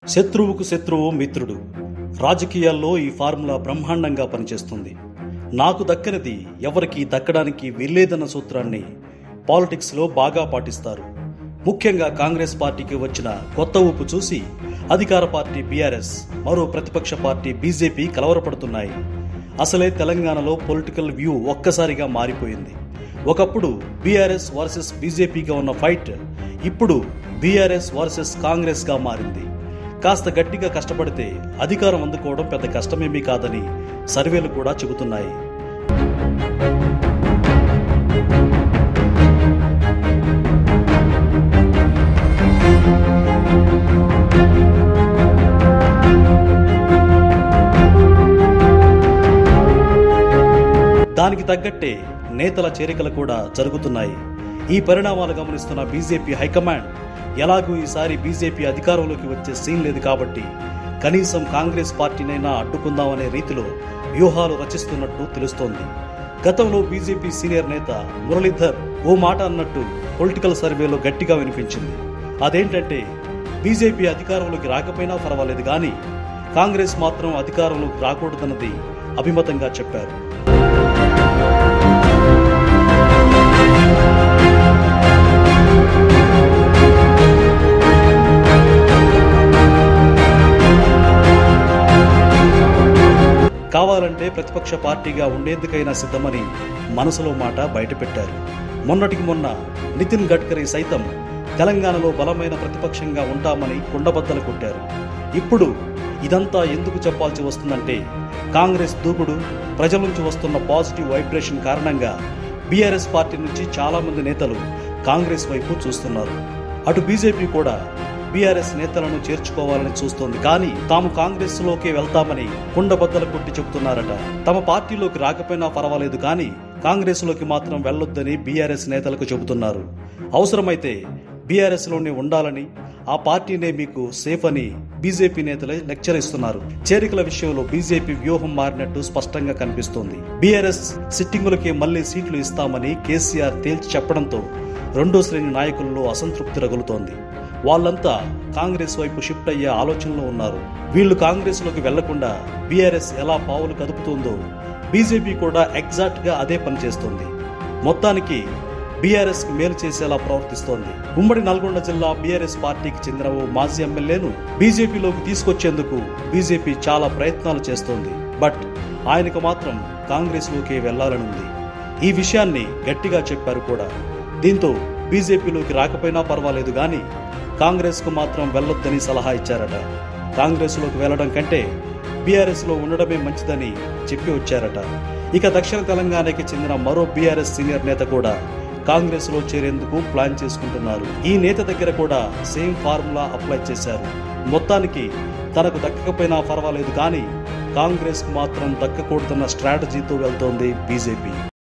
శత్రువుకు శత్రువు మిత్రుడు రాజకీయాల్లో ఈ ఫార్ములా బ్రహ్మాండంగా పనిచేస్తుంది నాకు దక్కనిది ఎవరికి దక్కడానికి వీల్లేదన్న సూత్రాన్ని పాలిటిక్స్లో బాగా పాటిస్తారు ముఖ్యంగా కాంగ్రెస్ పార్టీకి వచ్చిన కొత్త ఊపు చూసి అధికార పార్టీ బీఆర్ఎస్ మరో ప్రతిపక్ష పార్టీ బీజేపీ కలవరపడుతున్నాయి అసలే తెలంగాణలో పొలిటికల్ వ్యూ ఒక్కసారిగా మారిపోయింది ఒకప్పుడు బీఆర్ఎస్ వర్సెస్ బీజేపీగా ఉన్న ఫైట్ ఇప్పుడు బీఆర్ఎస్ వర్సెస్ కాంగ్రెస్గా మారింది కాస్త గట్టిగా కష్టపడితే అధికారం అందుకోవడం పెద్ద కష్టమేమీ కాదని సర్వేలు కూడా చెబుతున్నాయి దానికి తగ్గట్టే నేతల చేరికలు కూడా జరుగుతున్నాయి ఈ పరిణామాలు గమనిస్తున్న బీజేపీ హైకమాండ్ ఎలాగూ ఈసారి బీజేపీ అధికారంలోకి వచ్చే సీన్ లేదు కాబట్టి కనీసం కాంగ్రెస్ పార్టీనైనా అడ్డుకుందామనే రీతిలో వ్యూహాలు రచిస్తున్నట్టు తెలుస్తోంది గతంలో బీజేపీ సీనియర్ నేత మురళీధర్ ఓ మాట అన్నట్టు పొలిటికల్ సర్వేలో గట్టిగా వినిపించింది అదేంటంటే బీజేపీ అధికారంలోకి రాకపోయినా పర్వాలేదు కానీ కాంగ్రెస్ మాత్రం అధికారంలోకి రాకూడదన్నది అభిమతంగా చెప్పారు కావాలంటే ప్రతిపక్ష పార్టీగా ఉండేందుకైనా సిద్ధమని మనసులో మాట బయటపెట్టారు మొన్నటికి మొన్న నితిన్ గడ్కరీ సైతం తెలంగాణలో బలమైన ప్రతిపక్షంగా ఉంటామని కుండబద్దలు కొట్టారు ఇప్పుడు ఇదంతా ఎందుకు చెప్పాల్సి వస్తుందంటే కాంగ్రెస్ దూకుడు ప్రజల నుంచి వస్తున్న పాజిటివ్ వైబ్రేషన్ కారణంగా బీఆర్ఎస్ పార్టీ నుంచి చాలా మంది నేతలు కాంగ్రెస్ వైపు చూస్తున్నారు అటు బీజేపీ కూడా బీఆర్ఎస్ నేతలను చేర్చుకోవాలని చూస్తోంది కానీ తాము కాంగ్రెస్ లోకే వెళ్తామని కుండబద్దలు కొట్టి చెబుతున్నారట తమ పార్టీలోకి రాకపోయినా పర్వాలేదు కానీ కాంగ్రెస్ లోకి మాత్రం వెళ్ళొద్దని బీఆర్ఎస్ నేతలకు చెబుతున్నారు అవసరమైతే బీఆర్ఎస్ లోనే ఉండాలని ఆ పార్టీనే మీకు సేఫ్ అని బీజేపీ నేతలే లెక్చర్ ఇస్తున్నారు చేరికల విషయంలో బీజేపీ వ్యూహం మారినట్టు స్పష్టంగా కనిపిస్తోంది బీఆర్ఎస్ సిట్టింగులకే మళ్లీ సీట్లు ఇస్తామని కేసీఆర్ తేల్చి చెప్పడంతో రెండో శ్రేణి నాయకుల్లో అసంతృప్తి రగులుతోంది వాళ్ళంతా కాంగ్రెస్ వైపు షిఫ్ట్ అయ్యే ఆలోచనలో ఉన్నారు వీళ్ళు కాంగ్రెస్ లోకి వెళ్లకుండా బీఆర్ఎస్ ఎలా పావులు కదుపుతుందో బీజేపీ కూడా ఎగ్జాక్ట్ గా అదే పని చేస్తోంది మొత్తానికి బీఆర్ఎస్ కి మేలు చేసేలా ప్రవర్తిస్తోంది ఉమ్మడి నల్గొండ జిల్లా బీఆర్ఎస్ పార్టీకి చెందిన ఓ మాజీ ఎమ్మెల్యేను బీజేపీలోకి తీసుకొచ్చేందుకు బీజేపీ చాలా ప్రయత్నాలు చేస్తోంది బట్ ఆయనకు మాత్రం కాంగ్రెస్ లోకే వెళ్లాలనుంది ఈ విషయాన్ని గట్టిగా చెప్పారు కూడా దీంతో బీజేపీలోకి రాకపోయినా పర్వాలేదు కానీ కాంగ్రెస్ కు మాత్రం వెళ్ళొద్దని సలహా ఇచ్చారట కాంగ్రెస్ లోకి వెళ్లడం కంటే బీఆర్ఎస్ లో ఉండడమే మంచిదని చెప్పి వచ్చారట ఇక దక్షిణ తెలంగాణకి చెందిన మరో బీఆర్ఎస్ సీనియర్ నేత కూడా కాంగ్రెస్ లో చేరేందుకు ప్లాన్ చేసుకుంటున్నారు ఈ నేత దగ్గర కూడా సేమ్ ఫార్ములా అప్లై చేశారు మొత్తానికి తనకు దక్కకపోయినా పర్వాలేదు కానీ కాంగ్రెస్ కు మాత్రం దక్కకూడదన్న స్ట్రాటజీతో వెళ్తోంది బీజేపీ